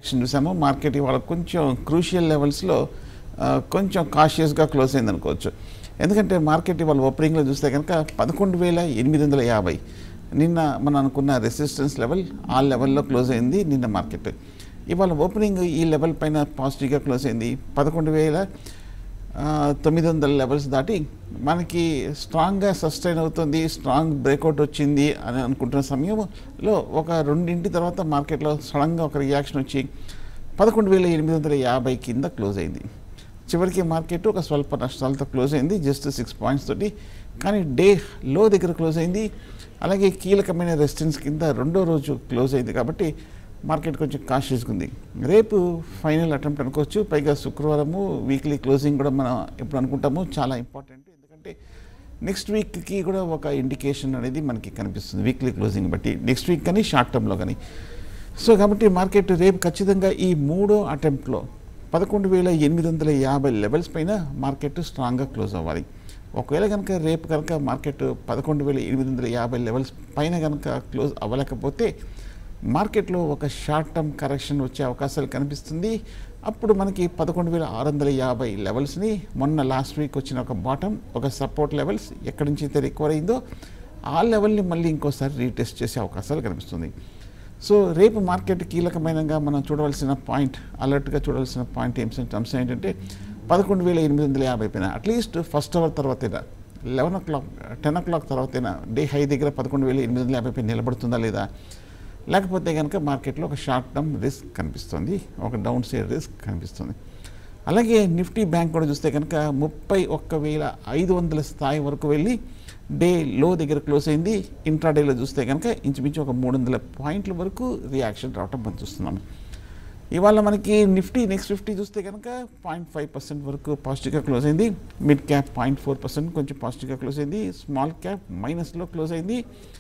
action చూసాము market ఇవాళ కొంచెం క్రూషియల్ లెవెల్స్లో ఆ, కొంచెం కాషియస్గా క్లోజ్ అయింది అనుకోవచ్చు ఎందుకంటే మార్కెట్ ఇవాళ ఓపెనింగ్లో చూస్తే కనుక పదకొండు వేల ఎనిమిది వందల యాభై నిన్న మనం అనుకున్న రెసిస్టెన్స్ లెవెల్ ఆ లెవెల్లో క్లోజ్ అయింది నిన్న మార్కెట్ ఇవాళ ఓపెనింగ్ ఈ లెవెల్ పైన పాజిటివ్గా క్లోజ్ అయింది పదకొండు వేల ఆ, తొమ్మిది వందల లెవెల్స్ దాటి మనకి స్ట్రాంగ్గా సస్టైన్ అవుతుంది స్ట్రాంగ్ బ్రేక్అవుట్ వచ్చింది అని అనుకుంటున్న సమయంలో ఒక రెండింటి తర్వాత మార్కెట్లో సడన్గా ఒక రియాక్షన్ వచ్చి పదకొండు వేల ఎనిమిది వందల యాభై కింద క్లోజ్ అయింది చివరికి మార్కెట్ ఒక స్వల్ప నష్టాలతో క్లోజ్ అయింది జస్ట్ సిక్స్ పాయింట్స్ తోటి కానీ డే లో దగ్గర క్లోజ్ అయింది అలాగే కీలకమైన రెసిస్టెన్స్ కింద రెండో రోజు క్లోజ్ అయింది కాబట్టి మార్కెట్ కొంచెం కాషియస్గా ఉంది రేపు ఫైనల్ అటెంప్ట్ అనుకోవచ్చు పైగా శుక్రవారము వీక్లీ క్లోజింగ్ కూడా మనం ఎప్పుడు అనుకుంటాము చాలా ఇంపార్టెంట్ ఎందుకంటే నెక్స్ట్ వీక్కి కూడా ఒక ఇండికేషన్ అనేది మనకి కనిపిస్తుంది వీక్లీ క్లోజింగ్ బట్టి నెక్స్ట్ వీక్ కానీ షార్ట్ టర్మ్లో కానీ సో కాబట్టి మార్కెట్ రేపు ఖచ్చితంగా ఈ మూడో అటెంప్ట్లో పదకొండు వేల ఎనిమిది వందల యాభై లెవెల్స్ పైన మార్కెట్ స్ట్రాంగ్గా క్లోజ్ అవ్వాలి ఒకవేళ కనుక రేపు కనుక మార్కెట్ పదకొండు వేల ఎనిమిది వందల యాభై లెవెల్స్ పైన కనుక క్లోజ్ అవ్వలేకపోతే మార్కెట్లో ఒక షార్ట్ టర్మ్ కరెక్షన్ వచ్చే అవకాశాలు కనిపిస్తుంది అప్పుడు మనకి పదకొండు వేల ఆరు వందల యాభై లెవెల్స్ని మొన్న లాస్ట్ వీక్ వచ్చిన ఒక బాటమ్ ఒక సపోర్ట్ లెవెల్స్ ఎక్కడి నుంచి అయితే రికవర్ అయిందో ఆ లెవెల్ని మళ్ళీ ఇంకోసారి రీటెస్ట్ చేసే అవకాశాలు కనిపిస్తుంది సో రేపు మార్కెట్ కీలకమైనగా మనం చూడవలసిన పాయింట్ అలర్ట్గా చూడవలసిన పాయింట్ ఏం టర్మ్స్ ఏంటంటే పదకొండు వేల ఎనిమిది వందల యాభై పైన అట్లీస్ట్ ఫస్ట్ అవర్ తర్వాతైనా eleven o'clock ten o'clock తర్వాతైనా డే హై దగ్గర పదకొండు వేల ఎనిమిది వందల యాభై పైన నిలబడుతుందా లేదా లేకపోతే కనుక మార్కెట్లో ఒక షార్ట్ టర్మ్ రిస్క్ కనిపిస్తుంది ఒక డౌన్ సైడ్ రిస్క్ కనిపిస్తుంది అలాగే నిఫ్టీ బ్యాంక్ కూడా చూస్తే కనుక ముప్పై ఒక్క వేల ఐదు వందల స్థాయి వరకు వెళ్ళి డే లో దగ్గర క్లోజ్ అయింది ఇంట్రాడేలో చూస్తే కనుక ఇంచుమించు ఒక మూడు వందల పాయింట్ల వరకు రియాక్షన్ రావటం మనం చూస్తున్నాం ఇవాళ మనకి నిఫ్టీ నెక్స్ట్ ఫిఫ్టీ చూస్తే కనుక పాయింట్ ఫైవ్ పర్సెంట్ వరకు పాజిటివ్గా క్లోజ్ అయింది mid cap point four percent కొంచెం పాజిటివ్గా క్లోజ్ అయింది స్మాల్ క్యాప్ మైనస్లో క్లోజ్ అయింది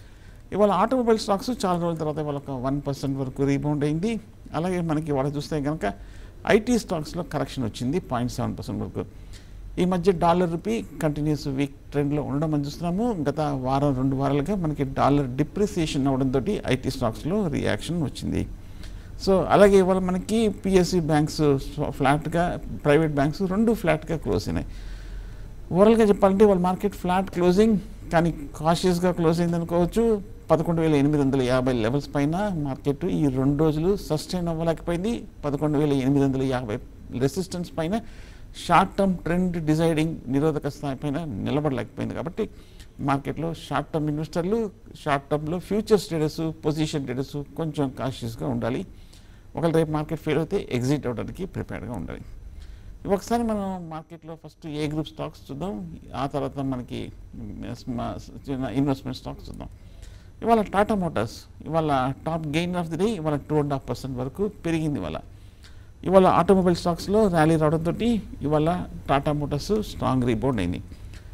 ఇవాళ ఆటోమొబైల్ స్టాక్స్ చాలా రోజుల తర్వాత ఇవాళ ఒక వన్ పర్సెంట్ వరకు రీబౌండ్ అయింది అలాగే మనకి ఇవాళ చూస్తే కనుక ఐటీ స్టాక్స్లో కరెక్షన్ వచ్చింది పాయింట్ సెవెన్ పర్సెంట్ వరకు ఈ మధ్య డాలర్ రూపీ కంటిన్యూస్ వీక్ ట్రెండ్లో ఉండడం మనం చూస్తున్నాము గత వారం రెండు వారాలుగా మనకి డాలర్ డిప్రిసియేషన్ అవడంతో ఐటీ స్టాక్స్లో రియాక్షన్ వచ్చింది సో అలాగే ఇవాళ మనకి పిఎస్సి బ్యాంక్స్ ఫ్లాట్గా ప్రైవేట్ బ్యాంక్స్ రెండు ఫ్లాట్గా క్లోజ్ అయినాయి ఓవరాల్గా చెప్పాలంటే వాళ్ళ మార్కెట్ ఫ్లాట్ క్లోజింగ్ కానీ కాషియస్గా క్లోజ్ అయింది అనుకోవచ్చు పదకొండు వేల ఎనిమిది వందల యాభై లెవెల్స్ పైన మార్కెట్ ఈ రెండు రోజులు సస్టైన్ అవ్వలేకపోయింది పదకొండు వేల ఎనిమిది వందల యాభై రెసిస్టెన్స్ పైన షార్ట్ టర్మ్ ట్రెండ్ డిజైడింగ్ నిరోధక స్థాయి పైన నిలబడలేకపోయింది కాబట్టి మార్కెట్లో షార్ట్ టర్మ్ ఇన్వెస్టర్లు షార్ట్ టర్మ్లో ఫ్యూచర్ స్టేటస్ పొజిషన్ స్టేటస్ కొంచెం కాషియస్గా ఉండాలి ఒకవేళ రేపు మార్కెట్ ఫెయిల్ అయితే ఎగ్జిట్ అవ్వడానికి ప్రిపేర్డ్గా ఉండాలి ఒకసారి మనం మార్కెట్లో ఫస్ట్ ఏ గ్రూప్ స్టాక్స్ చూద్దాం ఆ తర్వాత మనకి స్మా- చిన్న ఇన్వెస్ట్మెంట్ స్టాక్స్ చూద్దాం ఇవాళ టాటా మోటార్స్ ఇవాళ top gain of the day ఇవాళ టూ అండ్ హాఫ్ పర్సెంట్ వరకు పెరిగింది ఇవాళ ఇవాళ ఆటోమొబైల్ స్టాక్స్లో ర్యాలీ రావడంతో ఇవాళ టాటా మోటార్స్ స్ట్రాంగ్ రీబౌండ్ అయింది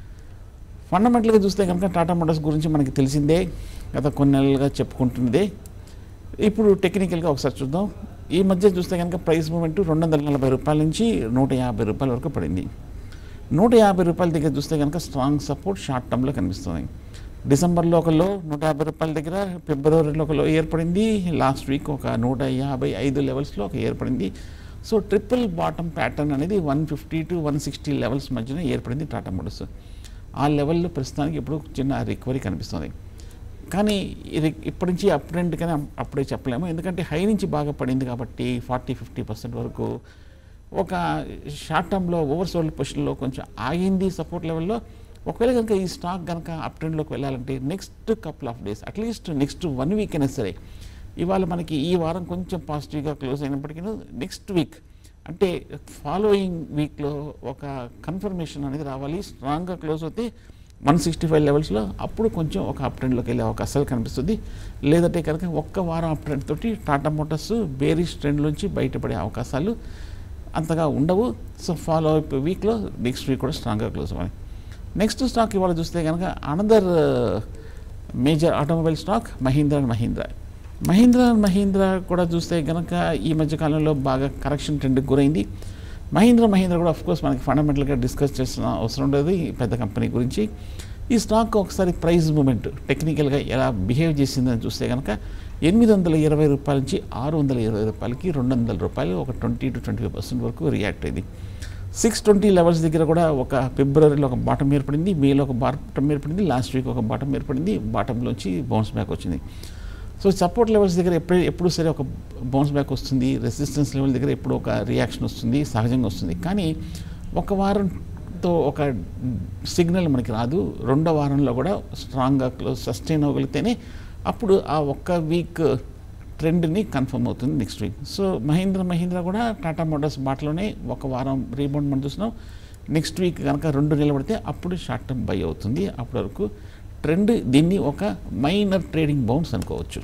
ఫండమెంటల్గా చూస్తే కనుక టాటా మోటార్స్ గురించి మనకి తెలిసిందే గత కొన్ని నెలలుగా చెప్పుకుంటున్నదే ఇప్పుడు టెక్నికల్గా ఒకసారి చూద్దాం ఈ మధ్య చూస్తే కనుక ప్రైస్ మూమెంట్ రెండు వందల నలభై రూపాయల నుంచి నూట యాభై రూపాయల వరకు పడింది నూట యాభై రూపాయల దగ్గర చూస్తే కనుక స్ట్రాంగ్ సపోర్ట్ షార్ట్ టర్మ్లో కనిపిస్తుంది డిసెంబర్లో ఒక లో నూట యాభై రూపాయల దగ్గర ఫిబ్రవరిలో ఒక లో ఏర్పడింది లాస్ట్ వీక్ ఒక నూట యాభై ఐదు లెవెల్స్లో ఒక ఏర్పడింది సో ట్రిపుల్ బాటమ్ ప్యాటర్న్ అనేది one fifty to one sixty levels మధ్యన ఏర్పడింది టాటా మోటార్స్ ఆ లెవెల్లో ప్రస్తుతానికి ఇప్పుడు చిన్న రికవరీ కనిపిస్తుంది కానీ ఇది ఇప్పటి నుంచి అప్ ట్రెండ్ కానీ అప్పుడే చెప్పలేము ఎందుకంటే హై నుంచి బాగా పడింది కాబట్టి ఫార్టీ ఫిఫ్టీ పర్సెంట్ వరకు ఒక షార్ట్ టర్మ్లో ఓవర్ సోల్డ్ పొజిషన్లో కొంచెం ఆగింది సపోర్ట్ లెవెల్లో ఒకవేళ కనుక ఈ స్టాక్ కనుక అప్ ట్రెండ్లోకి వెళ్ళాలంటే next couple of days at least next one week అయినా సరే ఇవాళ మనకి ఈ వారం కొంచెం పాజిటివ్గా క్లోజ్ అయినప్పటికీ నెక్స్ట్ వీక్ అంటే ఫాలోయింగ్ వీక్లో ఒక కన్ఫర్మేషన్ అనేది రావాలి స్ట్రాంగ్గా క్లోజ్ అవుతే వన్ సిక్స్టీ ఫైవ్ లెవెల్స్లో అప్పుడు కొంచెం ఒక అప్ ట్రెండ్లోకి వెళ్ళే అవకాశాలు కనిపిస్తుంది లేదంటే కనుక ఒక్క వారం అప్ ట్రెండ్ తోటి టాటా మోటార్స్ బేరిష్ ట్రెండ్ నుంచి బయటపడే అవకాశాలు అంతగా ఉండవు సో ఫాలో అప్ వీక్లో నెక్స్ట్ వీక్ కూడా స్ట్రాంగ్గా క్లోజ్ అవ్వాలి నెక్స్ట్ స్టాక్ ఇవాళ చూస్తే కనుక another major automobile stock Mahindra and Mahindra Mahindra and Mahindra కూడా చూస్తే కనుక ఈ మధ్య కాలంలో బాగా కరెక్షన్ ట్రెండ్కి గురైంది మహీంద్రా మహీంద్రా కూడా కోర్స్ మనకి ఫండమెంటల్గా డిస్కస్ చేసిన అవసరం ఉండదు ఈ పెద్ద కంపెనీ గురించి ఈ స్టాక్ ఒకసారి ప్రైస్ మూమెంట్ టెక్నికల్గా ఎలా బిహేవ్ చేసిందని చూస్తే కనుక ఎనిమిది వందల ఇరవై రూపాయల నుంచి ఆరు వందల ఇరవై రూపాయలకి రెండు వందల రూపాయలు ఒక twenty to twenty five percent వరకు రియాక్ట్ అయింది సిక్స్ ట్వంటీ లెవెల్స్ దగ్గర కూడా ఒక ఫిబ్రవరిలో ఒక బాటం ఏర్పడింది మేలో ఒక బాటం ఏర్పడింది లాస్ట్ వీక్ ఒక బాటం ఏర్పడింది బాటంలోంచి బౌన్స్ బ్యాక్ వచ్చింది సో సపోర్ట్ లెవెల్స్ దగ్గర ఎప్పుడు ఎప్పుడు సరే ఒక బౌన్స్ బ్యాక్ వస్తుంది రెసిస్టెన్స్ లెవెల్ దగ్గర ఎప్పుడు ఒక రియాక్షన్ వస్తుంది సహజంగా వస్తుంది కానీ ఒక వారంతో ఒక సిగ్నల్ మనకి రాదు రెండో వారంలో కూడా స్ట్రాంగ్గా క్లోజ్ సస్టైన్ అవ్వగలిగితేనే అప్పుడు ఆ ఒక్క వీక్ ట్రెండ్ని కన్ఫర్మ్ అవుతుంది next week so Mahindra Mahindra కూడా టాటా మోటార్స్ బాటలోనే ఒక వారం రీబౌండ్ మనం చూస్తున్నాం నెక్స్ట్ వీక్ కనుక రెండు నిలబడితే అప్పుడు షార్ట్ టర్మ్ బై అవుతుంది అప్పటి వరకు ట్రెండ్ దీన్ని ఒక మైనర్ ట్రేడింగ్ బౌన్స్ అనుకోవచ్చు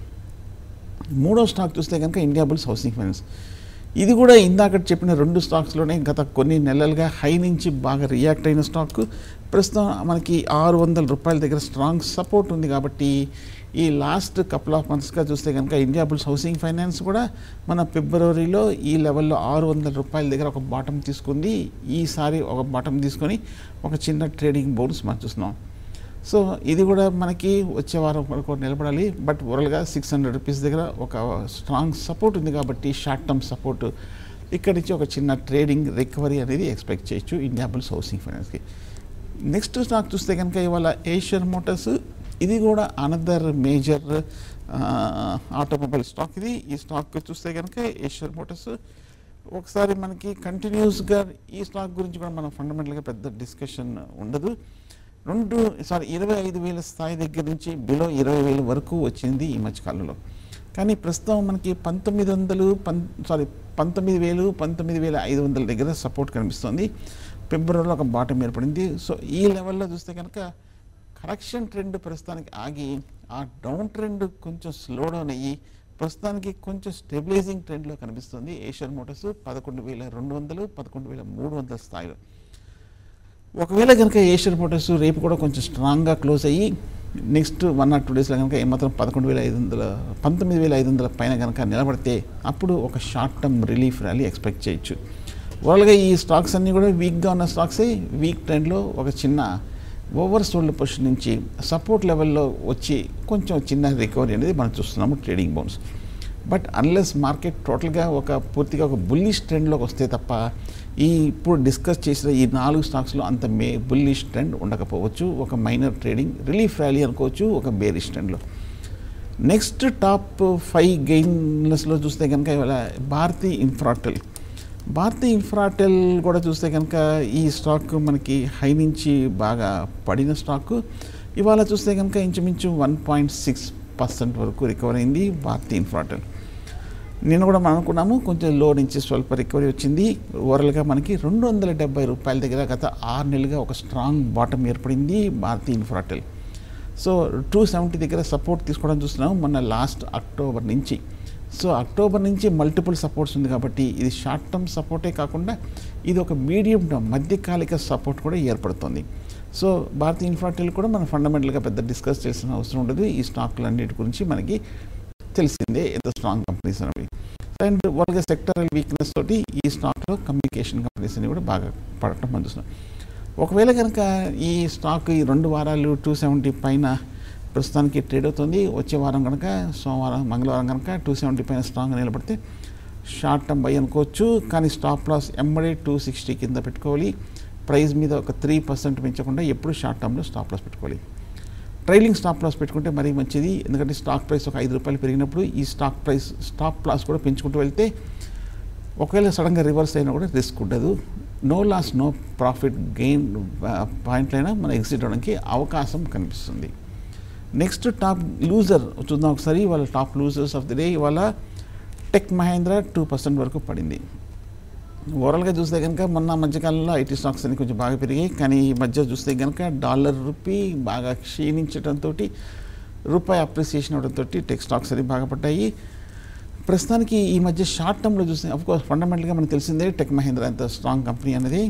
మూడో స్టాక్ చూస్తే కనుక ఇండియా బుల్స్ హౌసింగ్ ఫైనాన్స్ ఇది కూడా ఇందాక చెప్పిన రెండు స్టాక్స్లోనే గత కొన్ని నెలలుగా హై నుంచి బాగా రియాక్ట్ అయిన స్టాక్ ప్రస్తుతం మనకి ఆరు వందల రూపాయల దగ్గర స్ట్రాంగ్ సపోర్ట్ ఉంది కాబట్టి ఈ లాస్ట్ కపుల్ ఆఫ్ మంత్స్గా చూస్తే కనుక ఇండియా బుల్స్ హౌసింగ్ ఫైనాన్స్ కూడా మన ఫిబ్రవరిలో ఈ లెవెల్లో ఆరు వందల రూపాయల దగ్గర ఒక బాటం తీసుకుంది ఈసారి ఒక బాటం తీసుకొని ఒక చిన్న ట్రేడింగ్ బోనస్ మనం చూస్తున్నాం సో ఇది కూడా మనకి వచ్చే వారం వరకు నిలబడాలి బట్ ఓవరాల్గా సిక్స్ హండ్రెడ్ రూపీస్ దగ్గర ఒక స్ట్రాంగ్ సపోర్ట్ ఉంది కాబట్టి షార్ట్ టర్మ్ సపోర్ట్ ఇక్కడి నుంచి ఒక చిన్న ట్రేడింగ్ రికవరీ అనేది ఎక్స్పెక్ట్ చేయొచ్చు ఇండియా బుల్స్ హౌసింగ్ ఫైనాన్స్కి నెక్స్ట్ స్టాక్ చూస్తే కనుక ఇవాళ ఏషియన్ మోటార్స్ ఇది కూడా అనదర్ మేజర్ ఆటోమొబైల్ స్టాక్ ఇది ఈ స్టాక్ చూస్తే కనుక ఏషియన్ మోటార్స్ ఒకసారి మనకి కంటిన్యూస్గా ఈ స్టాక్ గురించి కూడా మనం ఫండమెంటల్గా పెద్ద డిస్కషన్ ఉండదు రెండు సారీ ఇరవై ఐదు వేల స్థాయి దగ్గర నుంచి బిలో ఇరవై వేల వరకు వచ్చింది ఈ మధ్యకాలంలో కానీ ప్రస్తుతం మనకి పంతొమ్మిది వందలు పం సారీ పంతొమ్మిది వేలు పంతొమ్మిది వేల ఐదు వందల దగ్గర సపోర్ట్ కనిపిస్తుంది ఫిబ్రవరిలో ఒక బాటం ఏర్పడింది సో ఈ లెవెల్లో చూస్తే కనుక కరెక్షన్ ట్రెండ్ ప్రస్తుతానికి ఆగి ఆ డౌన్ ట్రెండ్ కొంచెం స్లో డౌన్ అయ్యి ప్రస్తుతానికి కొంచెం స్టెబిలైజింగ్ ట్రెండ్లో కనిపిస్తుంది ఏషియన్ మోటార్స్ పదకొండు వేల రెండు వందలు పదకొండు వేల మూడు వందల స్థాయిలో ఒకవేళ కనుక ఏషియన్ మోటార్స్ రేపు కూడా కొంచెం స్ట్రాంగ్గా క్లోజ్ అయ్యి నెక్స్ట్ వన్ ఆర్ టూ డేస్లో కనుక ఏమాత్రం పదకొండు వేల ఐదు వందల పంతొమ్మిది వేల ఐదు వందల పైన కనుక నిలబడితే అప్పుడు ఒక short term relief rally expect చేయొచ్చు ఓవరాల్గా ఈ స్టాక్స్ అన్నీ కూడా వీక్గా ఉన్న స్టాక్సే వీక్ ట్రెండ్లో ఒక చిన్న ఓవర్ సోల్డ్ పొజిషన్ నుంచి సపోర్ట్ లెవెల్లో వచ్చి కొంచెం చిన్న రికవరీ అనేది మనం చూస్తున్నాము trading bounce but unless market టోటల్గా ఒక పూర్తిగా ఒక బుల్లిష్ ట్రెండ్లోకి వస్తే తప్ప ఈ ఇప్పుడు డిస్కస్ చేసిన ఈ నాలుగు స్టాక్స్లో అంత మే బుల్లిష్ ట్రెండ్ ఉండకపోవచ్చు ఒక మైనర్ ట్రేడింగ్ రిలీఫ్ ర్యాలీ అనుకోవచ్చు ఒక బేరిష్ ట్రెండ్లో నెక్స్ట్ టాప్ ఫైవ్ గెయిన్లెస్లో చూస్తే కనుక ఇవాళ భారతీ ఇన్ఫ్రాటెల్ భారతీ ఇన్ఫ్రాటెల్ కూడా చూస్తే కనుక ఈ స్టాక్ మనకి హై నుంచి బాగా పడిన స్టాక్ ఇవాళ చూస్తే కనుక ఇంచుమించు వన్ పాయింట్ సిక్స్ పర్సెంట్ వరకు రికవర్ అయింది భారతీ ఇన్ఫ్రాటెల్ నేను కూడా మనం అనుకున్నాము కొంచెం లో నుంచి స్వల్ప రికవరీ వచ్చింది ఓవరాల్గా మనకి రెండు వందల డెబ్బై రూపాయల దగ్గర గత ఆరు నెలలుగా ఒక స్ట్రాంగ్ బాటం ఏర్పడింది Bharti Infratel so two seventy దగ్గర సపోర్ట్ తీసుకోవడం చూస్తున్నాం మొన్న లాస్ట్ అక్టోబర్ నుంచి సో అక్టోబర్ నుంచి మల్టిపుల్ సపోర్ట్స్ ఉంది కాబట్టి ఇది షార్ట్ టర్మ్ సపోర్టే కాకుండా ఇది ఒక మీడియం టర్మ్ మధ్యకాలిక సపోర్ట్ కూడా ఏర్పడుతుంది సో భారతీయ ఇన్ఫ్రాటెల్ కూడా మనం ఫండమెంటల్గా పెద్ద డిస్కస్ చేసిన అవసరం ఉండదు ఈ స్టాక్లన్నిటి గురించి మనకి తెలిసిందే ఎంత స్ట్రాంగ్ కంపెనీస్ అనేవి అండ్ వాళ్ళకి సెక్టరల్ వీక్నెస్ తోటి ఈ స్టాక్లో కమ్యూనికేషన్ కంపెనీస్ అని కూడా బాగా పడటం మనం చూస్తున్నాం ఒకవేళ కనుక ఈ స్టాక్ ఈ రెండు వారాలు టూ సెవెంటీ పైన ప్రస్తుతానికి ట్రేడ్ అవుతుంది వచ్చే వారం కనుక సోమవారం మంగళవారం కనుక టూ సెవెంటీ పైన స్ట్రాంగ్ నిలబడితే షార్ట్ టర్మ్ బై అనుకోవచ్చు కానీ స్టాప్ లాస్ ఎంబడే టూ సిక్స్టీ కింద పెట్టుకోవాలి ప్రైస్ మీద ఒక త్రీ పర్సెంట్ పెంచకుండా ఎప్పుడు షార్ట్ టర్మ్లో స్టాప్ లాస్ పెట్టుకోవాలి ట్రైలింగ్ స్టాప్ లాస్ పెట్టుకుంటే మరీ మంచిది ఎందుకంటే స్టాక్ ప్రైస్ ఒక ఐదు రూపాయలు పెరిగినప్పుడు ఈ స్టాక్ ప్రైస్ స్టాప్ లాస్ కూడా పెంచుకుంటూ వెళ్తే ఒకవేళ సడన్గా రివర్స్ అయినా కూడా రిస్క్ ఉండదు no loss no profit gain పాయింట్లు అయినా మనం ఎగ్జిట్ అవ్వడానికి అవకాశం కనిపిస్తుంది నెక్స్ట్ టాప్ లూజర్ చూద్దాం ఒకసారి వాళ్ళ top losers of the day ఇవాళ టెక్ మహేంద్ర టూ పర్సెంట్ వరకు పడింది ఓవరాల్గా చూస్తే కనుక మొన్న మధ్యకాలంలో ఐటీ స్టాక్స్ అన్ని కొంచెం బాగా పెరిగాయి కానీ ఈ మధ్య చూస్తే కనుక డాలర్ రూపీ బాగా క్షీణించడంతో రూపాయి అప్రిసియేషన్ అవడంతో టెక్ స్టాక్స్ అన్ని బాగా పడ్డాయి ప్రస్తుతానికి ఈ మధ్య షార్ట్ టర్మ్లో చూస్తే అఫ్కోర్స్ ఫండమెంటల్గా మనకు తెలిసిందే టెక్ మహేంద్ర ఎంత స్ట్రాంగ్ కంపెనీ అనేది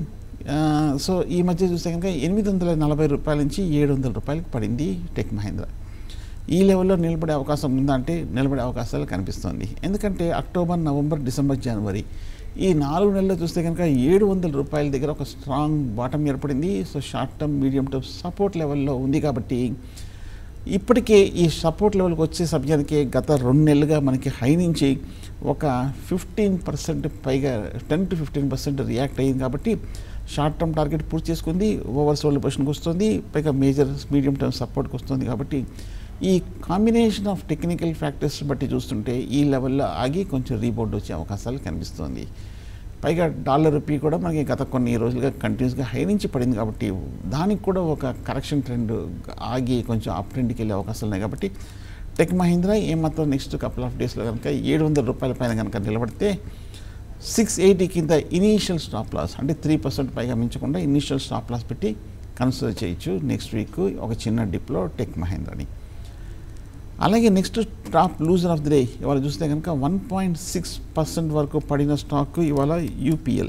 సో ఈ మధ్య చూస్తే కనుక ఎనిమిది వందల నలభై రూపాయల నుంచి ఏడు వందల రూపాయలకు పడింది టెక్ మహేంద్ర ఈ లెవెల్లో నిలబడే అవకాశం ఉందా అంటే నిలబడే అవకాశాలు కనిపిస్తుంది ఎందుకంటే అక్టోబర్ నవంబర్ డిసెంబర్ జనవరి ఈ నాలుగు నెలల్లో చూస్తే కనుక ఏడు వందల రూపాయల దగ్గర ఒక స్ట్రాంగ్ బాటం ఏర్పడింది so short term medium term support లెవెల్లో ఉంది కాబట్టి ఇప్పటికే ఈ సపోర్ట్ లెవెల్కి వచ్చే సమయానికి గత రెండు నెలలుగా మనకి హై నుంచి ఒక ఫిఫ్టీన్ పర్సెంట్ పైగా ten to fifteen percent react అయ్యింది కాబట్టి షార్ట్ టర్మ్ టార్గెట్ పూర్తి చేసుకుంది ఓవర్ సోల్డ్ పొజిషన్కి వస్తుంది పైగా మేజర్ మీడియం టర్మ్ సపోర్ట్కి వస్తుంది కాబట్టి ఈ కాంబినేషన్ ఆఫ్ టెక్నికల్ ఫ్యాక్టర్స్ బట్టి చూస్తుంటే ఈ లెవెల్లో ఆగి కొంచెం రీబౌండ్ వచ్చే అవకాశాలు కనిపిస్తుంది పైగా డాలర్ రూపీ కూడా మనకి గత కొన్ని రోజులుగా కంటిన్యూస్గా హై నుంచి పడింది కాబట్టి దానికి కూడా ఒక కరెక్షన్ ట్రెండ్ ఆగి కొంచెం అప్ ట్రెండ్కి వెళ్ళే అవకాశాలు ఉన్నాయి కాబట్టి టెక్ మహీంద్రా ఏమాత్రం నెక్స్ట్ కపుల్ ఆఫ్ డేస్లో కనుక ఏడు వందల రూపాయల పైన కనుక నిలబడితే సిక్స్ ఎయిటీ కింద ఇనీషియల్ స్టాప్ లాస్ అంటే త్రీ పర్సెంట్ పైగా మించకుండా ఇనీషియల్ స్టాప్ లాస్ పెట్టి కన్సిడర్ చేయొచ్చు నెక్స్ట్ వీక్ ఒక చిన్న డిప్లో టెక్ మహేంద్రని అలాగే next top loser of the day ఇవాళ చూస్తే కనుక వన్ పాయింట్ సిక్స్ పర్సెంట్ వరకు పడిన స్టాక్ ఇవాళ యూపీఎల్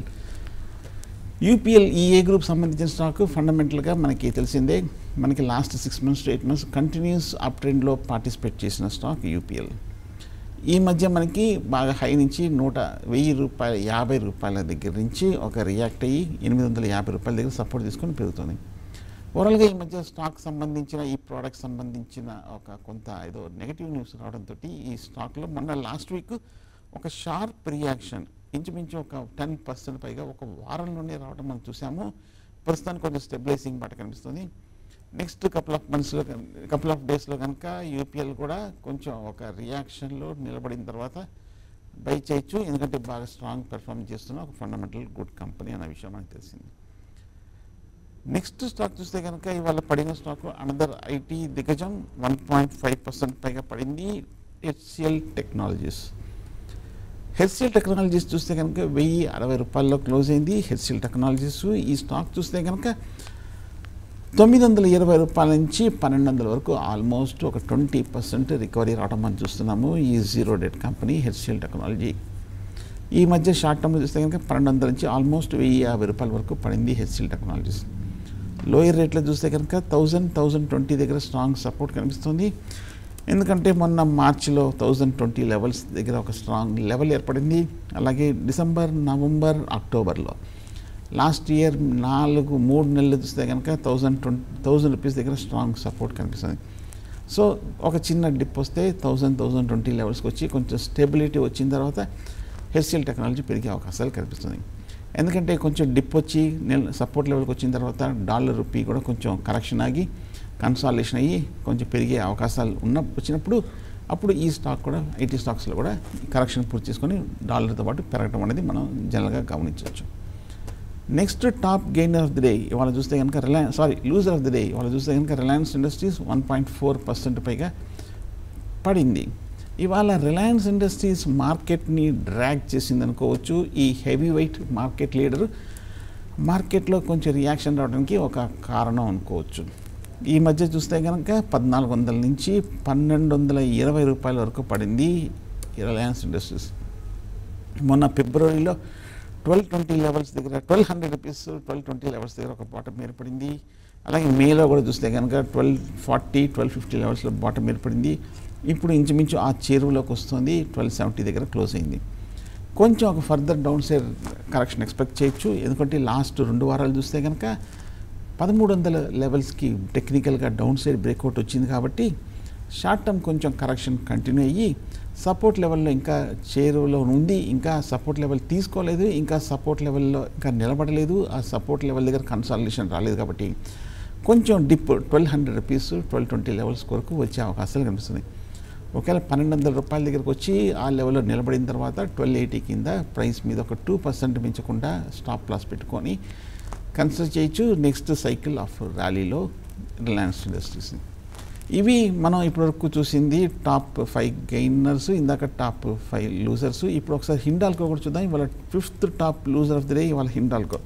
యూపీఎల్ ఈ ఏ గ్రూప్ సంబంధించిన స్టాక్ ఫండమెంటల్గా మనకి తెలిసిందే మనకి last six months to eight months continuous up ట్రెండ్లో పార్టిసిపేట్ చేసిన స్టాక్ యూపీఎల్ ఈ మధ్య మనకి బాగా హై నుంచి నూట వెయ్యి రూపాయల యాభై రూపాయల దగ్గర నుంచి ఒక రియాక్ట్ అయ్యి ఎనిమిది వందల యాభై రూపాయల దగ్గర సపోర్ట్ తీసుకొని పెరుగుతుంది ఓవరాల్గా ఈ మధ్య స్టాక్ సంబంధించిన ఈ ప్రోడక్ట్ సంబంధించిన ఒక కొంత ఏదో నెగటివ్ న్యూస్ రావడంతో ఈ స్టాక్లో మొన్న లాస్ట్ వీక్ ఒక షార్ప్ రియాక్షన్ ఇంచుమించు ఒక టెన్ పర్సెంట్ పైగా ఒక వారంలోనే రావడం మనం చూసాము ప్రస్తుతానికి కొంచెం స్టెబిలైజింగ్ బాట కనిపిస్తుంది నెక్స్ట్ కపుల్ ఆఫ్ మంత్స్లో కపుల్ ఆఫ్ డేస్లో కనుక యూపీఎల్ కూడా కొంచెం ఒక రియాక్షన్లో నిలబడిన తర్వాత బై చేయొచ్చు ఎందుకంటే బాగా స్ట్రాంగ్ పెర్ఫార్మ్ చేస్తున్న ఒక ఫండమెంటల్ గుడ్ కంపెనీ అనే విషయం మనకు తెలిసింది నెక్స్ట్ స్టాక్ చూస్తే కనుక ఇవాళ పడిన స్టాక్ అనదర్ ఐటీ దిగ్గజం వన్ పాయింట్ ఫైవ్ పర్సెంట్ పైగా పడింది హెచ్సిఎల్ టెక్నాలజీస్ హెచ్సిఎల్ టెక్నాలజీస్ చూస్తే కనుక వెయ్యి అరవై రూపాయల్లో క్లోజ్ అయింది హెచ్సిఎల్ టెక్నాలజీస్ ఈ స్టాక్ చూస్తే కనుక తొమ్మిది వందల ఇరవై రూపాయల నుంచి పన్నెండు వందల వరకు ఆల్మోస్ట్ ఒక ట్వంటీ పర్సెంట్ రికవరీ రావడం మనం చూస్తున్నాము ఈ zero debt company HCL technology ఈ మధ్య షార్ట్ టర్మ్ చూస్తే కనుక పన్నెండు వందల నుంచి ఆల్మోస్ట్ వెయ్యి యాభై రూపాయల వరకు పడింది హెచ్సిఎల్ టెక్నాలజీస్ లోయర్ రేట్లో చూస్తే కనుక థౌజండ్ థౌజండ్ ట్వంటీ దగ్గర స్ట్రాంగ్ సపోర్ట్ కనిపిస్తుంది ఎందుకంటే మొన్న మార్చిలో థౌజండ్ ట్వంటీ లెవెల్స్ దగ్గర ఒక స్ట్రాంగ్ లెవెల్ ఏర్పడింది అలాగే డిసెంబర్ నవంబర్ అక్టోబర్లో లాస్ట్ ఇయర్ నాలుగు మూడు నెలలు చూస్తే కనుక థౌజండ్ ట్వంటీ థౌజండ్ రూపీస్ దగ్గర స్ట్రాంగ్ సపోర్ట్ కనిపిస్తుంది సో ఒక చిన్న డిప్ వస్తే థౌజండ్ థౌజండ్ ట్వంటీ లెవెల్స్కి వచ్చి కొంచెం స్టెబిలిటీ వచ్చిన తర్వాత హెచ్సిఎల్ టెక్నాలజీ పెరిగే అవకాశాలు కనిపిస్తుంది ఎందుకంటే కొంచెం డిప్ వచ్చి నెల సపోర్ట్ లెవెల్కి వచ్చిన తర్వాత డాలర్ రూపీ కూడా కొంచెం కరెక్షన్ ఆగి కన్సాలేషన్ అయ్యి కొంచెం పెరిగే అవకాశాలు ఉన్న వచ్చినప్పుడు అప్పుడు ఈ స్టాక్ కూడా ఐటీ స్టాక్స్లో కూడా కరెక్షన్ పూర్తి చేసుకొని డాలర్తో పాటు పెరగడం అనేది మనం జనరల్గా గమనించవచ్చు next top gainer of the day ఇవాళ చూస్తే కనుక Reliance sorry loser of the day ఇవాళ చూస్తే కనుక Reliance Industries one point four percent పైగా పడింది ఇవాళ రిలయన్స్ ఇండస్ట్రీస్ మార్కెట్ని డ్రాగ్ చేసింది అనుకోవచ్చు ఈ హెవీ వెయిట్ మార్కెట్ లీడర్ మార్కెట్లో కొంచెం రియాక్షన్ రావడానికి ఒక కారణం అనుకోవచ్చు ఈ మధ్య చూస్తే కనుక పద్నాలుగు వందల నుంచి పన్నెండు వందల ఇరవై రూపాయల వరకు పడింది రిలయన్స్ ఇండస్ట్రీస్ మొన్న ఫిబ్రవరిలో ట్వెల్వ్ ట్వంటీ లెవెల్స్ దగ్గర twelve hundred rupees twelve twenty levels దగ్గర ఒక బాటం ఏర్పడింది అలాగే మేలో కూడా చూస్తే కనుక ట్వెల్వ్ ఫార్టీ ట్వెల్వ్ ఫిఫ్టీ లెవెల్స్లో బాటం ఏర్పడింది ఇప్పుడు ఇంచుమించు ఆ చేరువలోకి వస్తుంది ట్వెల్వ్ సెవెంటీ దగ్గర క్లోజ్ అయింది కొంచెం ఒక further down side correction expect చేయొచ్చు ఎందుకంటే లాస్ట్ రెండు వారాలు చూస్తే కనుక పదమూడు వందల లెవెల్స్కి టెక్నికల్గా డౌన్ సైడ్ బ్రేక్అవుట్ వచ్చింది కాబట్టి షార్ట్ టర్మ్ కొంచెం కరెక్షన్ కంటిన్యూ అయ్యి సపోర్ట్ లెవెల్లో ఇంకా చేరువలో ఉంది ఇంకా సపోర్ట్ లెవెల్ తీసుకోలేదు ఇంకా సపోర్ట్ లెవెల్లో ఇంకా నిలబడలేదు ఆ సపోర్ట్ లెవెల్ దగ్గర కన్సాలిడేషన్ రాలేదు కాబట్టి కొంచెం dip twelve hundred rupees twelve twenty levels వరకు వచ్చే అవకాశాలు కనిపిస్తుంది ఒకవేళ పన్నెండు వందల రూపాయల దగ్గరకు వచ్చి ఆ లెవెల్లో నిలబడిన తర్వాత ట్వెల్వ్ ఎయిటీ కింద ప్రైస్ మీద ఒక టూ పర్సెంట్ మించకుండా స్టాప్ లాస్ పెట్టుకొని కన్సిడర్ చేయొచ్చు నెక్స్ట్ సైకిల్ ఆఫ్ ర్యాలీలో రిలయన్స్ ఇండస్ట్రీస్ ఇవి మనం ఇప్పటివరకు చూసింది టాప్ ఫైవ్ గెయినర్స్ ఇందాక టాప్ ఫైవ్ లూజర్స్ ఇప్పుడు ఒకసారి హిండాల్కో కూడా చూద్దాం ఇవాళ fifth top loser of the day ఇవాళ హిండాల్కో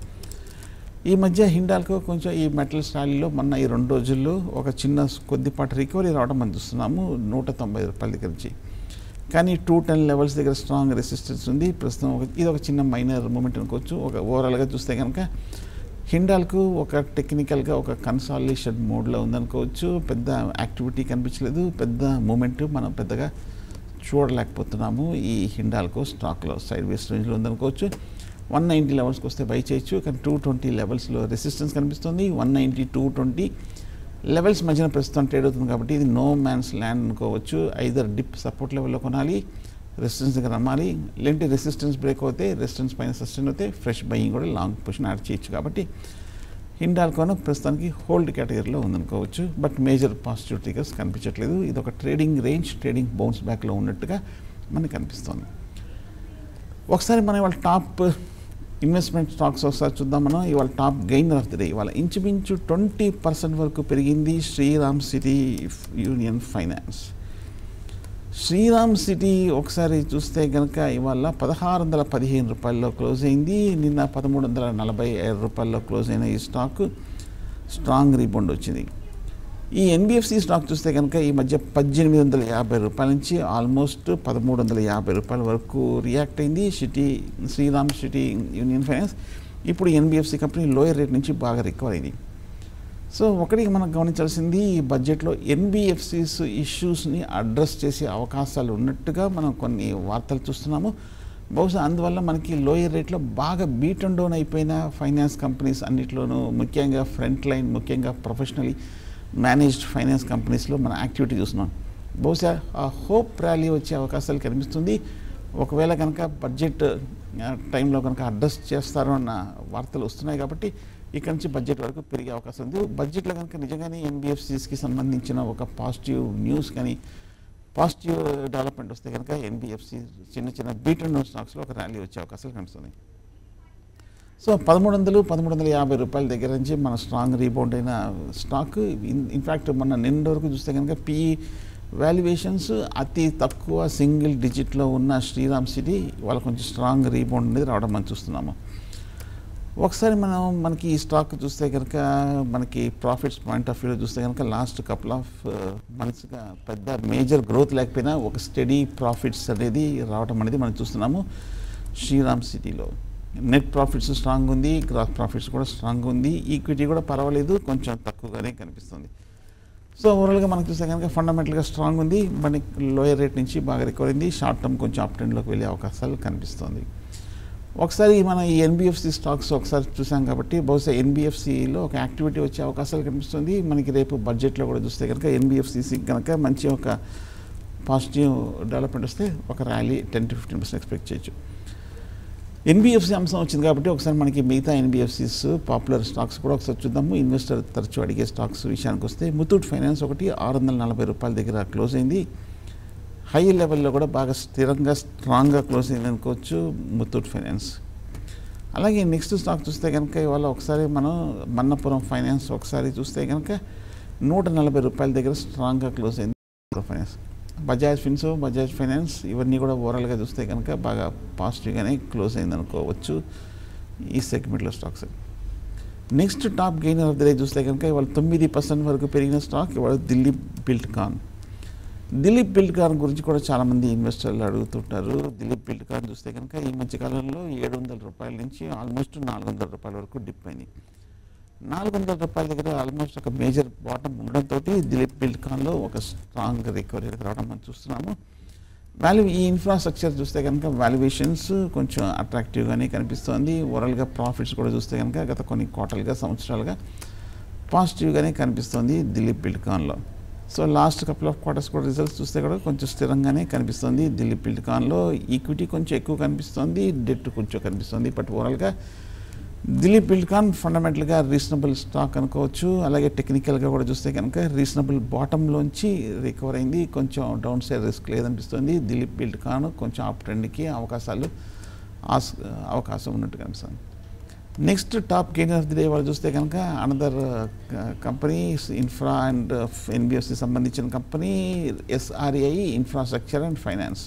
ఈ మధ్య హిండాల్కో కొంచెం ఈ మెటల్స్ ర్యాలీలో మొన్న ఈ రెండు రోజుల్లో ఒక చిన్న కొద్దిపాటి రికవరీ రావడం మనం చూస్తున్నాము నూట తొంభై రూపాయల దగ్గర నుంచి కానీ టూ టెన్ లెవెల్స్ దగ్గర స్ట్రాంగ్ రెసిస్టెన్స్ ఉంది ప్రస్తుతం ఒక ఇది ఒక చిన్న మైనర్ మూమెంట్ అనుకోవచ్చు ఒక ఓవరాల్గా చూస్తే కనుక హిండాల్కు ఒక టెక్నికల్గా ఒక కన్సాలిడేషన్ మోడ్లో ఉందనుకోవచ్చు పెద్ద యాక్టివిటీ కనిపించలేదు పెద్ద మూమెంట్ మనం పెద్దగా చూడలేకపోతున్నాము ఈ హిండాల్కో స్టాక్లో సైడ్ వేస్ రేంజ్లో ఉందనుకోవచ్చు వన్ నైంటీ లెవెల్స్కి వస్తే బై చేయొచ్చు కానీ టూ ట్వంటీ లెవెల్స్లో రెసిస్టెన్స్ కనిపిస్తుంది one ninety two twenty levels మధ్యన ప్రస్తుతం ట్రేడ్ అవుతుంది కాబట్టి ఇది నో మ్యాన్స్ ల్యాండ్ అనుకోవచ్చు ఐదర్ డిప్ సపోర్ట్ లెవెల్లో కొనాలి రెసిస్టెన్స్ దగ్గర నమ్మాలి లేదంటే రెసిస్టెన్స్ బ్రేక్ అవుతే రెసిస్టెన్స్ పైన సస్టైన్ అవుతే ఫ్రెష్ బయింగ్ కూడా లాంగ్ పొజిషన్ యాడ్ చేయొచ్చు కాబట్టి హిండాల్కోను ప్రస్తుతానికి హోల్డ్ కేటగిరీలో ఉందనుకోవచ్చు బట్ మేజర్ పాజిటివ్ ట్రిగర్స్ కనిపించట్లేదు ఇది ఒక ట్రేడింగ్ రేంజ్ ట్రేడింగ్ బౌన్స్ బ్యాక్లో ఉన్నట్టుగా మనకు కనిపిస్తుంది ఒకసారి మనం ఇవాళ టాప్ ఇన్వెస్ట్మెంట్ స్టాక్స్ ఒకసారి చూద్దాం మనం ఇవాళ top gainer of the day ఇవాళ ఇంచుమించు ట్వంటీ పర్సెంట్ వరకు పెరిగింది Shriram City Union Finance Shriram City ఒకసారి చూస్తే కనుక ఇవాళ పదహారు వందల పదిహేను రూపాయల్లో క్లోజ్ అయింది నిన్న పదమూడు వందల నలభై ఐదు రూపాయల్లో క్లోజ్ అయిన ఈ స్టాక్ స్ట్రాంగ్ రీబౌండ్ వచ్చింది ఈ ఎన్బిఎఫ్సి స్టాక్ చూస్తే కనుక ఈ మధ్య పద్దెనిమిది వందల యాభై రూపాయల నుంచి ఆల్మోస్ట్ పదమూడు వందల యాభై రూపాయల వరకు రియాక్ట్ అయింది City Shriram City Union Finance ఇప్పుడు ఎన్బిఎఫ్సి కంపెనీ లోయర్ రేట్ నుంచి బాగా రికవర్ అయింది సో ఒకటి మనం గమనించాల్సింది ఈ బడ్జెట్లో ఎన్బిఎఫ్సిస్ ఇష్యూస్ని అడ్రస్ చేసే అవకాశాలు ఉన్నట్టుగా మనం కొన్ని వార్తలు చూస్తున్నాము బహుశా అందువల్ల మనకి లోయర్ రేట్లో బాగా బీట్ అండ్ డౌన్ అయిపోయిన ఫైనాన్స్ కంపెనీస్ అన్నిట్లోనూ ముఖ్యంగా ఫ్రంట్ లైన్ ముఖ్యంగా ప్రొఫెషనలీ మేనేజ్డ్ ఫైనాన్స్ కంపెనీస్లో మన యాక్టివిటీ చూస్తున్నాం బహుశా ఆ హోప్ ర్యాలీ వచ్చే అవకాశాలు కనిపిస్తుంది ఒకవేళ కనుక బడ్జెట్ ఆ, టైంలో కనుక అడ్రస్ చేస్తారు అన్న వార్తలు వస్తున్నాయి కాబట్టి ఇక్కడ నుంచి బడ్జెట్ వరకు పెరిగే అవకాశం ఉంది బడ్జెట్లో కనుక నిజంగానే ఎన్బిఎఫ్సిస్కి సంబంధించిన ఒక పాజిటివ్ న్యూస్ కానీ పాజిటివ్ డెవలప్మెంట్ వస్తే కనుక ఎన్బిఎఫ్సి చిన్న చిన్న బీట్ అండ్ స్టాక్స్లో ఒక ర్యాలీ వచ్చే అవకాశాలు కనిపిస్తుంది సో పదమూడు వందలు పదమూడు వందల యాభై రూపాయల దగ్గర నుంచి మన స్ట్రాంగ్ రీబౌండ్ అయిన స్టాక్ ఇన్ఫ్యాక్ట్ మన నిన్న వరకు చూస్తే కనుక పిఈ వాల్యుయేషన్స్ అతి తక్కువ సింగిల్ డిజిట్లో ఉన్న శ్రీరామ్ సిటీ వాళ్ళ కొంచెం స్ట్రాంగ్ రీబౌండ్ అనేది రావడం మనం చూస్తున్నాము ఒకసారి మనం మనకి ఈ స్టాక్ చూస్తే కనుక మనకి ప్రాఫిట్స్ పాయింట్ ఆఫ్ వ్యూలో చూస్తే కనుక లాస్ట్ కపుల్ ఆఫ్ మంత్స్గా పెద్ద మేజర్ గ్రోత్ లేకపోయినా ఒక స్టడీ ప్రాఫిట్స్ అనేది రావడం అనేది మనం చూస్తున్నాము శ్రీరామ్ సిటీలో నెట్ ప్రాఫిట్స్ స్ట్రాంగ్ ఉంది గ్రాస్ ప్రాఫిట్స్ కూడా స్ట్రాంగ్ ఉంది ఈక్విటీ కూడా పర్వాలేదు కొంచెం తక్కువగానే కనిపిస్తుంది సో ఓవరాల్గా మనకు చూస్తే కనుక ఫండమెంటల్గా స్ట్రాంగ్ ఉంది మనకి లోయర్ రేట్ నుంచి బాగా రికవర్ అయింది షార్ట్ టర్మ్ కొంచెం అప్ ట్రెండ్లోకి వెళ్ళే అవకాశాలు కనిపిస్తుంది ఒకసారి మన ఈ ఎన్బిఎఫ్సి స్టాక్స్ ఒకసారి చూసాం కాబట్టి బహుశా ఎన్బిఎఫ్సిలో ఒక యాక్టివిటీ వచ్చే అవకాశాలు కనిపిస్తుంది మనకి రేపు బడ్జెట్లో కూడా చూస్తే కనుక ఎన్బిఎఫ్సిసి కనుక మంచి ఒక పాజిటివ్ డెవలప్మెంట్ వస్తే ఒక rally ten to fifteen percent expect చేయొచ్చు ఎన్బిఎఫ్సి అంశం వచ్చింది కాబట్టి ఒకసారి మనకి మిగతా ఎన్బిఎఫ్సిస్ పాపులర్ స్టాక్స్ కూడా ఒకసారి చూద్దాము ఇన్వెస్టర్ తరచూ అడిగే స్టాక్స్ విషయానికి వస్తే ముతూట్ ఫైనాన్స్ ఒకటి ఆరు వందల నలభై రూపాయల దగ్గర క్లోజ్ అయింది హై లెవెల్లో కూడా బాగా స్థిరంగా స్ట్రాంగ్గా క్లోజ్ అయింది అనుకోవచ్చు ముతూట్ ఫైనాన్స్ అలాగే నెక్స్ట్ స్టాక్ చూస్తే కనుక ఇవాళ ఒకసారి మనం మన్నపురం ఫైనాన్స్ ఒకసారి చూస్తే కనుక నూట నలభై రూపాయల దగ్గర స్ట్రాంగ్గా క్లోజ్ అయింది finance Bajaj Finserv Bajaj Finance ఇవన్నీ కూడా ఓవరాల్గా చూస్తే కనుక బాగా పాజిటివ్గానే క్లోజ్ అయింది అనుకోవచ్చు ఈ సెగ్మెంట్లో stocks next top gainer of the day చూస్తే కనుక ఇవాళ తొమ్మిది పర్సెంట్ వరకు పెరిగిన స్టాక్ ఇవాళ Dilip Buildcon Dilip Buildcon గురించి కూడా చాలామంది ఇన్వెస్టర్లు అడుగుతుంటారు దిలీప్ బిల్డ్ కాన్ చూస్తే కనుక ఈ మధ్యకాలంలో ఏడు వందల రూపాయల నుంచి ఆల్మోస్ట్ నాలుగు వందల రూపాయల వరకు డిప్ అయింది నాలుగు వందల రూపాయల దగ్గర ఆల్మోస్ట్ ఒక మేజర్ బాటం ఉండడంతో దిలీప్ బిల్డ్ కాన్లో ఒక స్ట్రాంగ్ రికవరీ రావడం మనం చూస్తున్నాము వాల్యూ ఈ ఇన్ఫ్రాస్ట్రక్చర్ చూస్తే కనుక వాల్యుయేషన్స్ కొంచెం అట్రాక్టివ్గానే కనిపిస్తోంది ఓవరాల్గా ప్రాఫిట్స్ కూడా చూస్తే కనుక గత కొన్ని క్వార్టర్లుగా సంవత్సరాలుగా పాజిటివ్గానే కనిపిస్తోంది దిలీప్ బిల్డ్కాన్లో so last couple of quarters కూడా రిజల్ట్స్ చూస్తే కూడా కొంచెం స్థిరంగానే కనిపిస్తుంది దిలీప్ బిల్డ్కాన్లో ఈక్విటీ కొంచెం ఎక్కువ కనిపిస్తుంది డెట్ కొంచెం కనిపిస్తుంది బట్ ఓవరాల్గా దిలీప్ బిల్డ్కాన్ ఫండమెంటల్గా రీజనబుల్ స్టాక్ అనుకోవచ్చు అలాగే టెక్నికల్గా కూడా చూస్తే కనుక రీజనబుల్ బాటంలోంచి రికవర్ అయింది కొంచెం డౌన్ సైడ్ రిస్క్ లేదనిపిస్తుంది దిలీప్ బిల్డ్కాన్ కొంచెం అప్ ట్రెండ్కి అవకాశాలు ఆస్ అవకాశం ఉన్నట్టు కనిపిస్తుంది next top gainer of the day వాళ్ళు చూస్తే కనుక another company infra and NBFC సంబంధించిన కంపెనీ ఎస్ఆర్ఐ ఇన్ఫ్రాస్ట్రక్చర్ అండ్ ఫైనాన్స్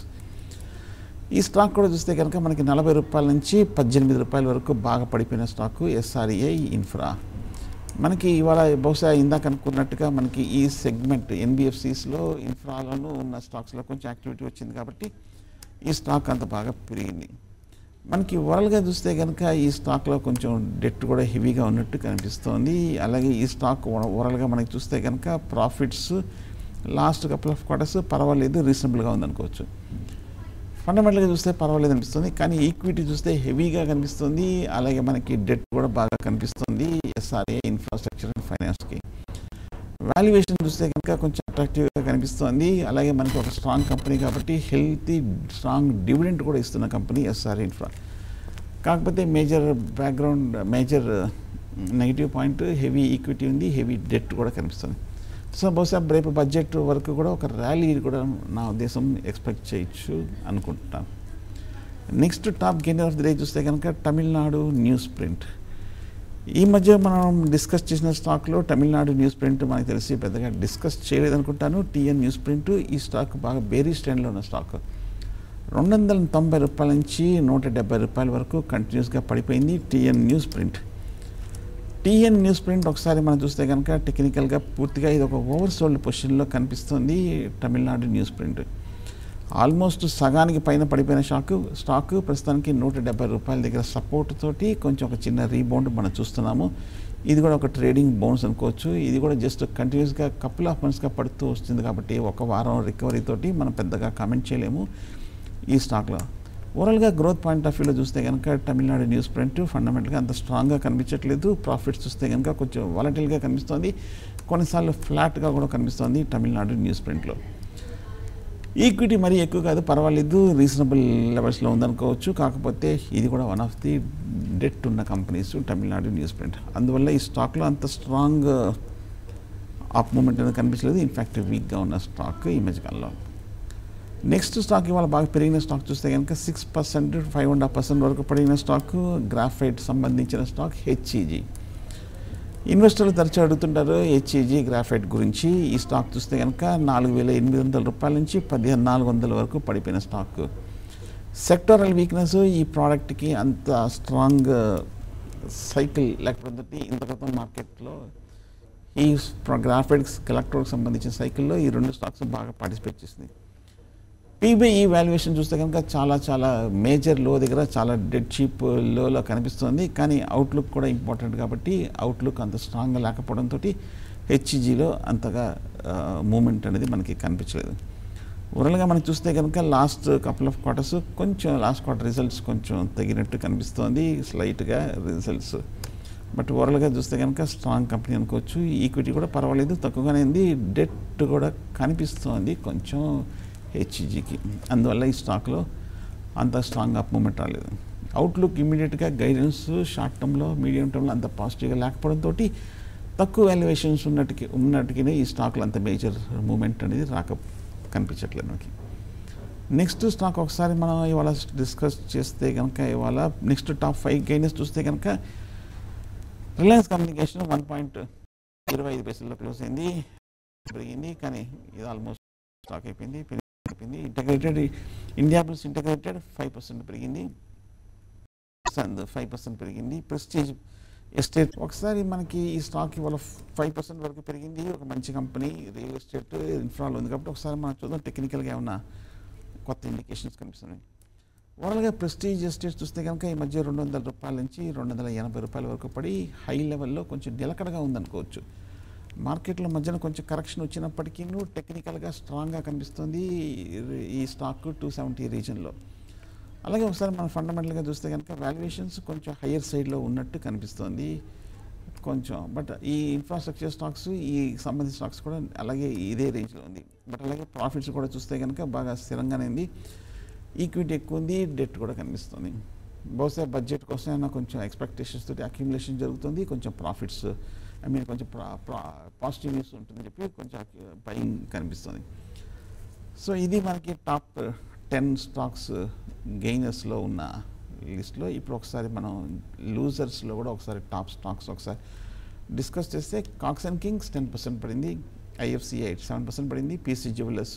ఈ స్టాక్ కూడా చూస్తే కనుక మనకి నలభై రూపాయల నుంచి పద్దెనిమిది రూపాయల వరకు బాగా పడిపోయిన స్టాక్ ఎస్ఆర్ఐ ఇన్ఫ్రా మనకి ఇవాళ బహుశా ఇందాక అనుకున్నట్టుగా మనకి ఈ సెగ్మెంట్ ఎన్బిఎఫ్సిస్లో ఇన్ఫ్రాలోనూ ఉన్న స్టాక్స్లో కొంచెం యాక్టివిటీ వచ్చింది కాబట్టి ఈ స్టాక్ అంత బాగా పెరిగింది మనకి ఓవరాల్గా చూస్తే కనుక ఈ స్టాక్లో కొంచెం డెట్ కూడా హెవీగా ఉన్నట్టు కనిపిస్తోంది అలాగే ఈ స్టాక్ ఓవరాల్గా మనకి చూస్తే కనుక profits last couple of quarters పర్వాలేదు రీజనబుల్గా ఉందనుకోవచ్చు ఫండమెంటల్గా చూస్తే పర్వాలేదు అనిపిస్తుంది కానీ ఈక్విటీ చూస్తే హెవీగా కనిపిస్తుంది అలాగే మనకి డెట్ కూడా బాగా కనిపిస్తుంది ఎస్ఆర్ఏ ఇన్ఫ్రాస్ట్రక్చర్ అండ్ ఫైనాన్స్కి వాల్యుయేషన్ చూస్తే కనుక కొంచెం అట్రాక్టివ్గా కనిపిస్తుంది అలాగే మనకి ఒక స్ట్రాంగ్ కంపెనీ కాబట్టి హెల్తీ స్ట్రాంగ్ డివిడెంట్ కూడా ఇస్తున్న కంపెనీ ఎస్ఆర్ ఇన్ఫ్రా కాకపోతే major background major negative point heavy equity ఉంది హెవీ డెట్ కూడా కనిపిస్తుంది సో బహుశా రేపు బడ్జెట్ వరకు కూడా ఒక ర్యాలీ కూడా నా ఉద్దేశం ఎక్స్పెక్ట్ చేయొచ్చు అనుకుంటున్నాను next top gainer of the day చూస్తే కనుక తమిళనాడు న్యూస్ ప్రింట్ ఈ మధ్య మనం డిస్కస్ చేసిన స్టాక్లో తమిళనాడు న్యూస్ ప్రింట్ మనకు తెలిసి పెద్దగా డిస్కస్ చేయలేదు అనుకుంటాను టీఎన్ న్యూస్ ప్రింట్ ఈ స్టాక్ బాగా బేరీ స్టాండ్లో ఉన్న స్టాక్ రెండు వందల తొంభై రూపాయల నుంచి నూట డెబ్బై రూపాయల వరకు కంటిన్యూస్గా పడిపోయింది TN news print TN news print ఒకసారి మనం చూస్తే కనుక టెక్నికల్గా పూర్తిగా ఇది ఒక ఓవర్ సోల్డ్ పొజిషన్లో కనిపిస్తుంది తమిళనాడు న్యూస్ ప్రింట్ ఆల్మోస్ట్ సగానికి పైన పడిపోయిన స్టాక్ స్టాక్ ప్రస్తుతానికి నూట డెబ్బై రూపాయల దగ్గర సపోర్ట్ తోటి కొంచెం ఒక చిన్న రీబౌండ్ మనం చూస్తున్నాము ఇది కూడా ఒక ట్రేడింగ్ బౌన్స్ అనుకోవచ్చు ఇది కూడా జస్ట్ కంటిన్యూస్గా కపుల్ ఆఫ్ మంత్స్గా పడుతూ వస్తుంది కాబట్టి ఒక వారం రికవరీ తోటి మనం పెద్దగా కామెంట్ చేయలేము ఈ స్టాక్లో ఓవరాల్గా గ్రోత్ పాయింట్ ఆఫ్ వ్యూలో చూస్తే కనుక తమిళనాడు న్యూస్ ప్రింట్ ఫండమెంటల్గా అంత స్ట్రాంగ్గా కనిపించట్లేదు ప్రాఫిట్స్ చూస్తే కనుక కొంచెం వాలటిల్గా కనిపిస్తుంది కొన్నిసార్లు ఫ్లాట్గా కూడా కనిపిస్తుంది తమిళనాడు న్యూస్ ప్రింట్లో ఈక్విటీ మరీ ఎక్కువ కాదు పర్వాలేదు రీజనబుల్ లెవెల్స్లో ఉందనుకోవచ్చు కాకపోతే ఇది కూడా వన్ ఆఫ్ ది డెట్ ఉన్న కంపెనీస్ తమిళనాడు న్యూస్ ప్రింట్ అందువల్ల ఈ స్టాక్లో అంత స్ట్రాంగ్ అప్ మూమెంట్ అనేది కనిపించలేదు ఇన్ఫ్యాక్ట్ వీక్గా ఉన్న స్టాక్ ఈ మధ్యకాలంలో నెక్స్ట్ స్టాక్ ఇవాళ బాగా పెరిగిన స్టాక్ చూస్తే కనుక six percent five and half percent వరకు పడిన స్టాక్ గ్రాఫైట్ సంబంధించిన స్టాక్ హెచ్ఈజీ ఇన్వెస్టర్లు తరచూ అడుగుతుంటారు హెచ్ఈజీ గ్రాఫైట్ గురించి ఈ స్టాక్ చూస్తే కనుక నాలుగు వేల ఎనిమిది వందల రూపాయల నుంచి పదిహేను నాలుగు వందల వరకు పడిపోయిన స్టాక్ సెక్టరల్ వీక్నెస్ ఈ ప్రోడక్ట్కి అంత స్ట్రాంగ్ సైకిల్ లేకపోతే ఇంత క్రితం మార్కెట్లో ఈ గ్రాఫైట్స్ ఎలక్ట్రోడ్కి సంబంధించిన సైకిల్లో ఈ రెండు స్టాక్స్ బాగా పార్టిసిపేట్ చేసింది పీబీఈ వాల్యుయేషన్ చూస్తే కనుక చాలా చాలా మేజర్ లో దగ్గర చాలా డెడ్ చీప్ లోలో కనిపిస్తుంది కానీ అవుట్లుక్ కూడా ఇంపార్టెంట్ కాబట్టి అవుట్లుక్ అంత స్ట్రాంగ్గా లేకపోవడంతో హెచ్ఈజీలో అంతగా మూమెంట్ అనేది మనకి కనిపించలేదు ఓవరాల్గా మనం చూస్తే కనుక లాస్ట్ కపుల్ ఆఫ్ క్వార్టర్స్ కొంచెం లాస్ట్ క్వార్టర్ రిజల్ట్స్ కొంచెం తగినట్టు కనిపిస్తోంది స్లైట్గా రిజల్ట్స్ బట్ ఓవరాల్గా చూస్తే కనుక స్ట్రాంగ్ కంపెనీ అనుకోవచ్చు ఈక్విటీ కూడా పర్వాలేదు తక్కువగానే ఉంది డెట్ కూడా కనిపిస్తోంది కొంచెం హెచ్ఈజీకి అందువల్ల ఈ స్టాక్లో అంత స్ట్రాంగ్ అప్ మూమెంట్ రాలేదు అవుట్లుక్ ఇమీడియట్గా గైడెన్స్ షార్ట్ టర్మ్లో మీడియం టర్మ్లో అంత పాజిటివ్గా లేకపోవడంతో తక్కువ వాల్యుయేషన్స్ ఉన్నట్టుకి ఉన్నట్టుగానే ఈ స్టాక్లో అంత మేజర్ మూమెంట్ అనేది రాక కనిపించట్లేదు మనకి నెక్స్ట్ స్టాక్ ఒకసారి మనం ఇవాళ డిస్కస్ చేస్తే కనుక ఇవాళ నెక్స్ట్ టాప్ ఫైవ్ గైనెస్ చూస్తే కనుక రిలయన్స్ కమ్యూనికేషన్ వన్ పాయింట్ ఇరవై ఐదు పైసల్లో క్లోజ్ అయింది పెరిగింది కానీ ఇది ఆల్మోస్ట్ స్టాక్ అయిపోయింది అయిపోయింది integrated India plus integrated five percent పెరిగింది సంద్ ఫైవ్ పర్సెంట్ పెరిగింది ప్రెస్టీజ్ ఎస్టేట్ ఒకసారి మనకి ఈ స్టాక్ ఇవాళ ఫైవ్ పర్సెంట్ వరకు పెరిగింది ఒక మంచి కంపెనీ రియల్ ఎస్టేట్ ఇన్ఫ్రాలో ఉంది కాబట్టి ఒకసారి మనం చూద్దాం టెక్నికల్గా ఏమన్నా కొత్త ఇండికేషన్స్ కనిపిస్తున్నాయి ఓవరాల్గా ప్రెస్టీజ్ ఎస్టేట్స్ చూస్తే కనుక ఈ మధ్య రెండు వందల రూపాయల నుంచి రెండు వందల ఎనభై రూపాయల వరకు పడి హై లెవెల్లో కొంచెం నిలకడగా ఉందనుకోవచ్చు మార్కెట్లో మధ్యన కొంచెం కరెక్షన్ వచ్చినప్పటికీ టెక్నికల్గా స్ట్రాంగ్గా కనిపిస్తుంది ఈ స్టాక్ టూ సెవెంటీ రీజన్లో అలాగే ఒకసారి మనం ఫండమెంటల్గా చూస్తే కనుక వాల్యుయేషన్స్ కొంచెం హయ్యర్ సైడ్లో ఉన్నట్టు కనిపిస్తుంది కొంచెం బట్ ఈ ఇన్ఫ్రాస్ట్రక్చర్ స్టాక్స్ ఈ సంబంధించిన స్టాక్స్ కూడా అలాగే ఇదే రేంజ్లో ఉంది బట్ అలాగే ప్రాఫిట్స్ కూడా చూస్తే కనుక బాగా స్థిరంగానే ఉంది ఈక్విటీ ఎక్కువ ఉంది డెట్ కూడా కనిపిస్తుంది బహుశా బడ్జెట్ కోసం అయినా కొంచెం ఎక్స్పెక్టేషన్స్ తోటి అక్యుములేషన్ జరుగుతుంది కొంచెం ప్రాఫిట్స్ ఐ మీన్ కొంచెం పాజిటివ్ న్యూస్ ఉంటుందని చెప్పి కొంచెం బయింగ్ కనిపిస్తుంది సో ఇది మనకి టాప్ టెన్ స్టాక్స్ గెయినర్స్లో ఉన్న లిస్ట్లో ఇప్పుడు ఒకసారి మనం లూజర్స్లో కూడా ఒకసారి టాప్ స్టాక్స్ ఒకసారి డిస్కస్ చేస్తే Cox and Kings ten percent పడింది ఐఎఫ్సిఐ ఎయిట్ సెవెన్ పర్సెంట్ పడింది పీసీ జ్యువెలర్స్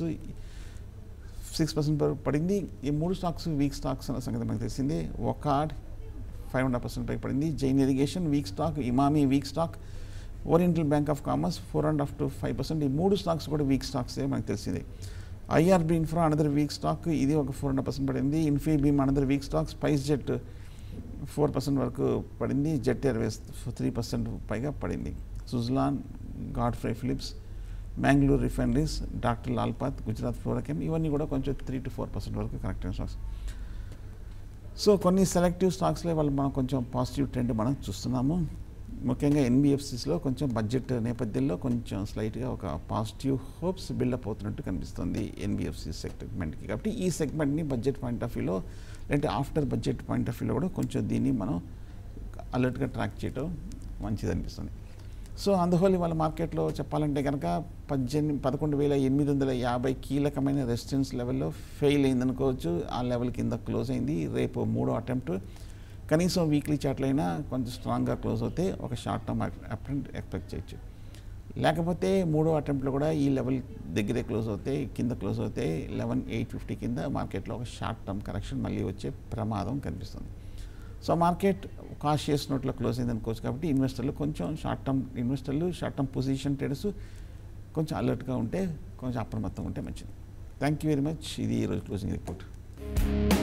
సిక్స్ పర్సెంట్ పడింది ఈ మూడు స్టాక్స్ వీక్ స్టాక్స్ అన్న సంగతి మనకు తెలిసిందే Wockhardt five and half percent పై పడింది Jain Irrigation weak stock Emami weak stock Oriental Bank of Commerce four and half to five percent ఈ మూడు స్టాక్స్ కూడా వీక్ స్టాక్సే మనకు తెలిసిందే IRB infra another weak stock ఇది ఒక ఫోర్ అండ్ పర్సెంట్ పడింది Infibeam another weak stock SpiceJet four percent వరకు పడింది జెట్ ఎయిర్వేస్ త్రీ పర్సెంట్ పైగా పడింది Suzlon Godfrey Phillips Mangalore refineries doctor లాల్పాత్ Gujarat Fluorochem ఇవన్నీ కూడా కొంచెం త్రీ టు ఫోర్ పర్సెంట్ వరకు కరెక్ట్ అయిన స్టాక్స్ సో కొన్ని సెలెక్టివ్ స్టాక్స్లో వాళ్ళు మనం కొంచెం పాజిటివ్ ట్రెండ్ మనం చూస్తున్నాము ముఖ్యంగా ఎన్బిఎఫ్సిస్లో కొంచెం బడ్జెట్ నేపథ్యంలో కొంచెం స్లైట్గా ఒక పాజిటివ్ హోప్స్ బిల్డప్ అవుతున్నట్టు కనిపిస్తుంది ఎన్బిఎఫ్సి సెగ్మెంట్కి కాబట్టి ఈ సెగ్మెంట్ని బడ్జెట్ పాయింట్ ఆఫ్ వ్యూలో లేదంటే ఆఫ్టర్ బడ్జెట్ పాయింట్ ఆఫ్ వ్యూలో కూడా కొంచెం దీన్ని మనం అలర్ట్గా ట్రాక్ చేయడం మంచిది అనిపిస్తుంది సో అందువల్ల వాళ్ళ మార్కెట్లో చెప్పాలంటే కనుక పద్దెనిమిది పదకొండు వేల ఎనిమిది వందల యాభై కీలకమైన రెసిస్టెన్స్ లెవెల్లో ఫెయిల్ అయింది అనుకోవచ్చు ఆ లెవెల్ కింద క్లోజ్ అయింది రేపు మూడో అటెంప్ట్ కనీసం వీక్లీ చార్ట్లైనా కొంచెం స్ట్రాంగ్గా క్లోజ్ అవుతే ఒక షార్ట్ టర్మ్ అటెంప్ట్ ఎక్స్పెక్ట్ చేయొచ్చు లేకపోతే మూడో అటెంప్ట్లో కూడా ఈ లెవెల్ దగ్గరే క్లోజ్ అవుతే కింద క్లోజ్ అవుతే లెవెన్ ఎయిట్ ఫిఫ్టీ కింద మార్కెట్లో ఒక షార్ట్ టర్మ్ కరెక్షన్ మళ్ళీ వచ్చే ప్రమాదం కనిపిస్తుంది సో మార్కెట్ కాషియస్ నోట్లో క్లోజ్ అయింది అనుకోవచ్చు కాబట్టి ఇన్వెస్టర్లు కొంచెం షార్ట్ టర్మ్ ఇన్వెస్టర్లు షార్ట్ టర్మ్ పొజిషన్ ట్రేడర్స్ కొంచెం అలర్ట్గా ఉంటే కొంచెం అప్రమత్తంగా ఉంటే మంచిది థ్యాంక్ యూ వెరీ మచ్ ఇది ఈరోజు క్లోజింగ్ రిపోర్ట్